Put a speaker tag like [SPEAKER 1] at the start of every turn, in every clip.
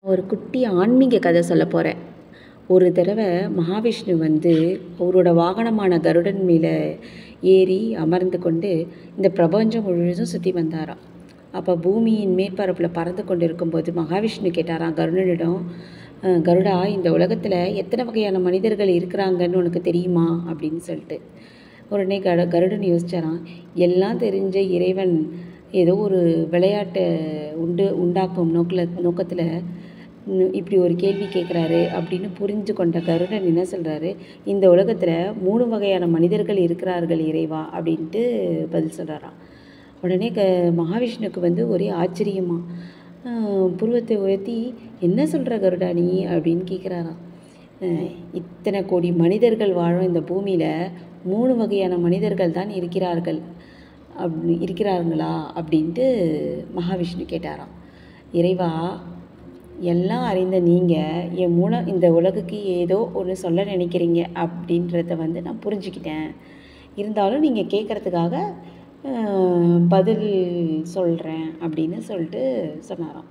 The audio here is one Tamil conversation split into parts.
[SPEAKER 1] ஒரு குட்டி ஆன்மீக கதை சொல்ல போகிறேன் ஒரு தடவை மகாவிஷ்ணு வந்து அவரோட வாகனமான கருடன் மேலே ஏறி அமர்ந்து கொண்டு இந்த பிரபஞ்சம் முழுவதும் சுற்றி வந்தாராம் அப்போ பூமியின் மேற்பரப்பில் பறந்து கொண்டு இருக்கும்போது மகாவிஷ்ணு கேட்டாராம் கருடனிடம் "அஹ், கருடா இந்த உலகத்தில் எத்தனை வகையான மனிதர்கள் இருக்கிறாங்கன்னு உனக்கு தெரியுமா அப்படின்னு சொல்லிட்டு உடனே கரு கருடன் யோசிச்சாராம் எல்லாம் தெரிஞ்ச இறைவன் ஏதோ ஒரு விளையாட்டை உண்டு உண்டாக்கும் நோக்கில் நோக்கத்தில் ம், இப்படி ஒரு கேள்வி கேட்குறாரு அப்படின்னு புரிஞ்சு கொண்ட கருடன் என்ன சொல்கிறாரு இந்த உலகத்தில் மூணு வகையான மனிதர்கள் இருக்கிறார்கள் இறைவா அப்படின்ட்டு பதில் சொல்கிறாராம் உடனே க மகாவிஷ்ணுக்கு வந்து ஒரே ஆச்சரியமா ஆஹ், புருவத்தை உயர்த்தி என்ன சொல்கிற கருடா நீ அப்படின்னு கேட்குறாராம் அஹ், இத்தனை கோடி மனிதர்கள் வாழும் இந்த பூமியில் மூணு வகையான மனிதர்கள் தான் இருக்கிறார்கள் அப்படி இருக்கிறார்களா அப்படின்ட்டு மகாவிஷ்ணு கேட்டாராம் இறைவா எல்லாம் அறிந்த நீங்கள் என் மூலம் இந்த உலகுக்கு ஏதோ ஒன்று சொல்ல நினைக்கிறீங்க அப்படின்றத வந்து நான் புரிஞ்சுக்கிட்டேன் இருந்தாலும் நீங்கள் கேட்குறதுக்காக பதில் சொல்கிறேன் அப்படின்னு சொல்லிட்டு சொன்னாராம்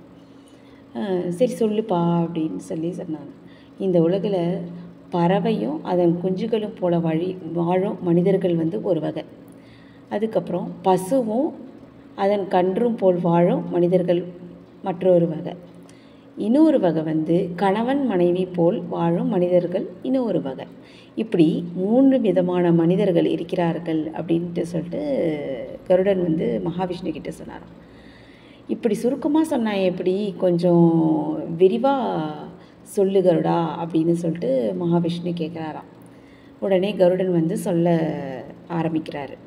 [SPEAKER 1] அஹ் சரி சொல்லுப்பா அப்படின்னு சொல்லி சொன்னாங்க இந்த உலகில் பறவையும் அதன் குஞ்சுகளும் போல வழி வாழும் மனிதர்கள் வந்து ஒரு வகை அதுக்கப்புறம் பசுவும் அதன் கன்றும் போல் வாழும் மனிதர்கள் மற்றொரு வகை இன்னொரு வகை வந்து கணவன் மனைவி போல் வாழும் மனிதர்கள் இன்னொரு வகை இப்படி மூன்று விதமான மனிதர்கள் இருக்கிறார்கள் அப்படின்ட்டு சொல்லிட்டு கருடன் வந்து மகாவிஷ்ணு கிட்ட சொன்னாராம் இப்படி சுருக்கமாக சொன்னா எப்படி கொஞ்சம் விரிவாக சொல்லு கருடா அப்படின்னு சொல்லிட்டு மகாவிஷ்ணு கேட்குறாராம் உடனே கருடன் வந்து சொல்ல ஆரம்பிக்கிறாரு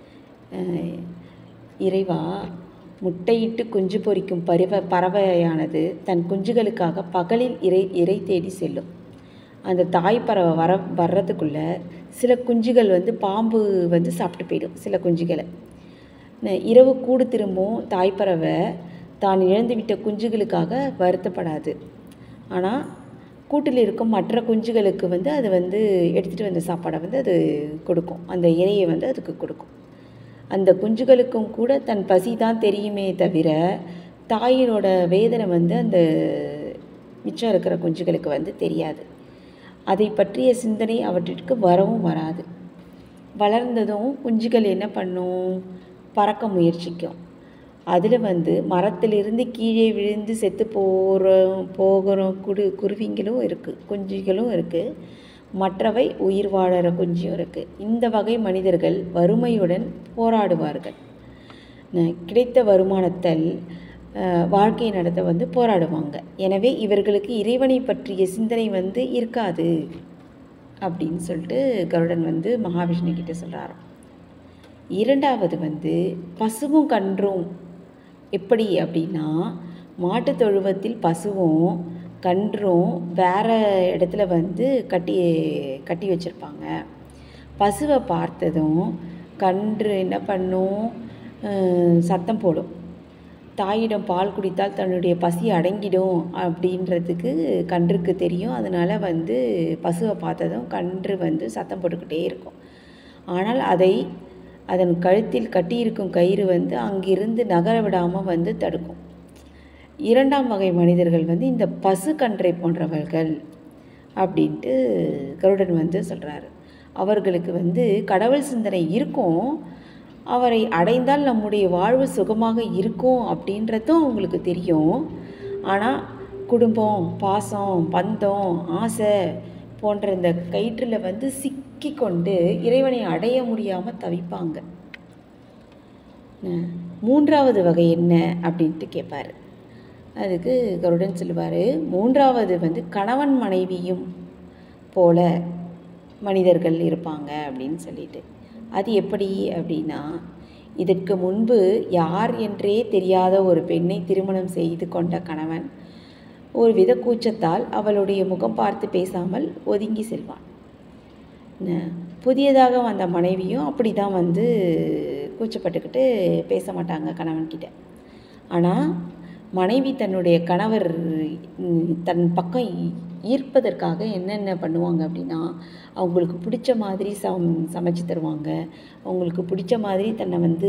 [SPEAKER 1] அஹ், இறைவா முட்டையிட்டு குஞ்சு பொரிக்கும் பருவ பறவையானது தன் குஞ்சுகளுக்காக பகலில் இறை இறை தேடி செல்லும் அந்த தாய் பறவை வர வர்றதுக்குள்ள சில குஞ்சுகள் வந்து பாம்பு வந்து சாப்பிட்டு போயிடும் சில குஞ்சுகளை ந- இரவு கூடு திரும்பும் தாய் பறவை தான் இழந்துவிட்ட குஞ்சுகளுக்காக வருத்தப்படாது ஆனால் கூட்டில் இருக்கும் மற்ற குஞ்சுகளுக்கு வந்து அது வந்து எடுத்துகிட்டு வந்த சாப்பாடை வந்து அது கொடுக்கும் அந்த இரையை வந்து அதுக்கு கொடுக்கும் அந்த குஞ்சுகளுக்கும் கூட தன் பசி தான் தெரியுமே தவிர தாயினோட வேதனை வந்து அந்த மிச்சம் இருக்கிற குஞ்சுகளுக்கு வந்து தெரியாது அதை பற்றிய சிந்தனை அவற்றிற்கு வரவும் வராது வளர்ந்ததும் குஞ்சுகள் என்ன பண்ணும் பறக்க முயற்சிக்கும் அதில் வந்து மரத்திலிருந்து கீழே விழுந்து செத்து போகிற போகிற குடு குருவிங்களும் இருக்குது குஞ்சுகளும் இருக்குது மற்றவை உயிர் வாழற குஞ்சும் இருக்குது இந்த வகை மனிதர்கள் வறுமையுடன் போராடுவார்கள் ந- கிடைத்த வருமானத்தில் அஹ், வாழ்க்கை நடத்த வந்து போராடுவாங்க எனவே இவர்களுக்கு இறைவனை பற்றிய சிந்தனை வந்து இருக்காது அப்படின்னு சொல்லிட்டு கருடன் வந்து மகாவிஷ்ணு கிட்ட சொல்கிறாராம் இரண்டாவது வந்து பசுவும் கன்றும் எப்படி அப்படின்னா மாட்டுத் தொழுவத்தில் பசுவும் கன்றும் வேற இடத்துல வந்து கட்டி கட்டி வச்சுருப்பாங்க பசுவை பார்த்ததும் கன்று என்ன பண்ணும் அஹ், சத்தம் போடும் தாயிடம் பால் குடித்தால் தன்னுடைய பசி அடங்கிடும் அப்படின்றதுக்கு கன்றுக்கு தெரியும் அதனால் வந்து பசுவை பார்த்ததும் கன்று வந்து சத்தம் போட்டுக்கிட்டே இருக்கும் ஆனால் அதை அதன் கழுத்தில் கட்டியிருக்கும் கயிறு வந்து அங்கிருந்து நகர விடாமல் வந்து தடுக்கும் இரண்டாம் வகை மனிதர்கள் வந்து இந்த பசு கன்றை போன்றவர்கள் அப்படின்ட்டு கருடன் வந்து சொல்கிறாரு அவர்களுக்கு வந்து கடவுள் சிந்தனை இருக்கும் அவரை அடைந்தால் நம்முடைய வாழ்வு சுகமாக இருக்கும் அப்படின்றதும் அவங்களுக்கு தெரியும் ஆனால் குடும்பம் பாசம் பந்தம் ஆசை போன்ற இந்த கயிற்றில் வந்து சிக்கி கொண்டு இறைவனை அடைய முடியாமல் தவிப்பாங்க அஹ் மூன்றாவது வகை என்ன அப்படின்ட்டு கேட்பாரு அதுக்கு கருடன் சொல்லுவார் மூன்றாவது வந்து கணவன் மனைவியும் போல மனிதர்கள் இருப்பாங்க அப்படின்னு சொல்லிட்டு அது எப்படி அப்படின்னா இதற்கு முன்பு யார் என்றே தெரியாத ஒரு பெண்ணை திருமணம் செய்து கொண்ட கணவன் ஒரு வித கூச்சத்தால் அவளுடைய முகம் பார்த்து பேசாமல் ஒதுங்கி செல்வான் ந- புதியதாக வந்த மனைவியும் அப்படி தான் வந்து கூச்சப்பட்டுக்கிட்டு பேச மாட்டாங்க கணவன்கிட்ட ஆனால் மனைவி தன்னுடைய கணவர் ம், தன் பக்கம் ஈ- ஈர்ப்பதற்காக என்னென்ன பண்ணுவாங்க அப்படின்னா அவங்களுக்கு பிடிச்ச மாதிரி சம் சமைச்சு தருவாங்க அவங்களுக்கு பிடிச்ச மாதிரி தன்னை வந்து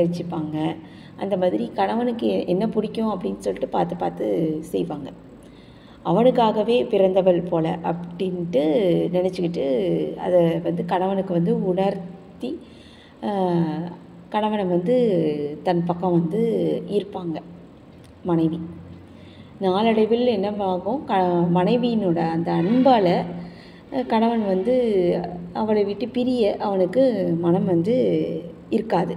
[SPEAKER 1] அலங்கரிச்சுப்பாங்க அந்த மாதிரி கணவனுக்கு எ- என்ன பிடிக்கும் அப்படின்னு சொல்லிட்டு பார்த்து பார்த்து செய்வாங்க அவனுக்காகவே பிறந்தவள் போல அப்படின்ட்டு நினச்சிக்கிட்டு அதை வந்து கணவனுக்கு வந்து உணர்த்தி ஆஹ், கணவனை வந்து தன் பக்கம் வந்து ஈர்ப்பாங்க மனைவி நாளடைவில் என்னவாகும் க மனைவியினோட அந்த அன்பால் கணவன் வந்து அவளை விட்டு பிரிய அவனுக்கு மனம் வந்து இருக்காது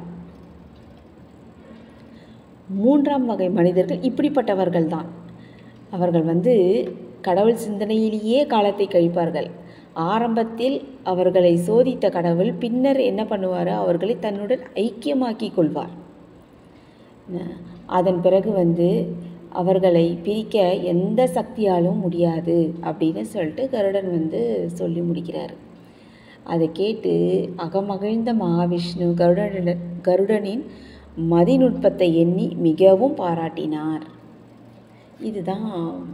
[SPEAKER 1] மூன்றாம் வகை மனிதர்கள் இப்படிப்பட்டவர்கள் தான் அவர்கள் வந்து கடவுள் சிந்தனையிலேயே காலத்தை கழிப்பார்கள் ஆரம்பத்தில் அவர்களை சோதித்த கடவுள் பின்னர் என்ன பண்ணுவார் அவர்களை தன்னுடன் ஐக்கியமாக்கி கொள்வார் ந- அதன் பிறகு வந்து அவர்களை பிரிக்க எந்த சக்தியாலும் முடியாது அப்படின்னு சொல்லிட்டு கருடன் வந்து சொல்லி முடிக்கிறார் அதை கேட்டு அகமகிழ்ந்த மகாவிஷ்ணு கருடனிட கருடனின் மதிநுட்பத்தை எண்ணி மிகவும் பாராட்டினார் இதுதான்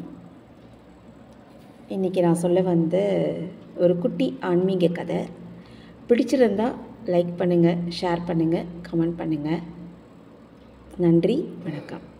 [SPEAKER 1] இன்றைக்கி நான் சொல்ல வந்த ஒரு குட்டி ஆன்மீக கதை பிடிச்சிருந்தா லைக் பண்ணுங்கள் ஷேர் பண்ணுங்கள் கமெண்ட் பண்ணுங்கள் நன்றி வணக்கம்